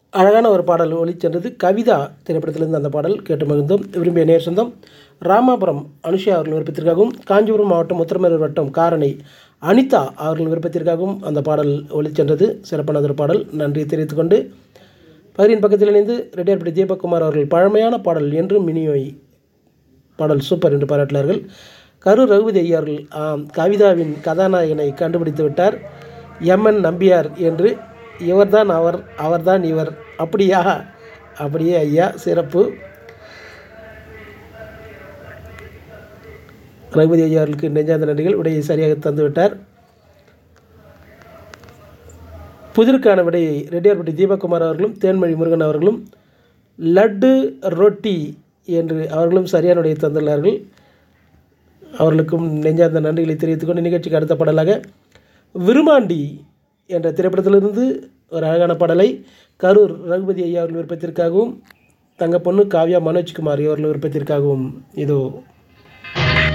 அழகான ஒரு பாடல் ஒளிச்சென்றது கவிதா திரைப்படத்திலிருந்து அந்த பாடல் கேட்டு மகிழ்ந்தோம் விரும்பிய நேர் சொந்தம் ராமாபுரம் அனுஷா அவர்கள் விருப்பத்திற்காகவும் காஞ்சிபுரம் மாவட்டம் உத்தரமேரூர் வட்டம் காரணை அனிதா அவர்கள் விருப்பத்திற்காகவும் அந்த பாடல் ஒளிச்சென்றது சிறப்பானதொரு பாடல் நன்றி தெரிவித்துக் கொண்டு பகிரின் பக்கத்தில் இணைந்து ரெட்டியார்பட்டி தீபக்குமார் அவர்கள் பழமையான பாடல் என்றும் மினியோய் பாடல் சூப்பர் என்று பாராட்டினார்கள் கரூர் ரகுபதி ஐயா அவர்கள் ஆம் கவிதாவின் கதாநாயகனை கண்டுபிடித்து விட்டார் எம்என் நம்பியார் என்று இவர்தான் அவர் அவர்தான் இவர் அப்படியா அப்படியே ஐயா சிறப்பு ரகுபதி ஐயா அவர்களுக்கு நெஞ்சாந்த நன்றிகள் விடையை சரியாக தந்துவிட்டார் புதிருக்கான விடையை ரெட்டியார்பட்டி தீபக்குமார் அவர்களும் தேன்மொழி முருகன் அவர்களும் லட்டு ரொட்டி என்று அவர்களும் சரியான விடையை தந்துள்ளார்கள் அவர்களுக்கும் நெஞ்சார்ந்த நன்றிகளை தெரிவித்துக் கொண்டு நிகழ்ச்சிக்கு அடுத்த பாடலாக விருமாண்டி என்ற திரைப்படத்திலிருந்து ஒரு அழகான பாடலை கரூர் ரகுபதி ஐயா அவர்கள் விருப்பத்திற்காகவும் தங்கப்பொண்ணு காவ்யா மனோஜ்குமார் அவர்கள் விருப்பத்திற்காகவும் இதோ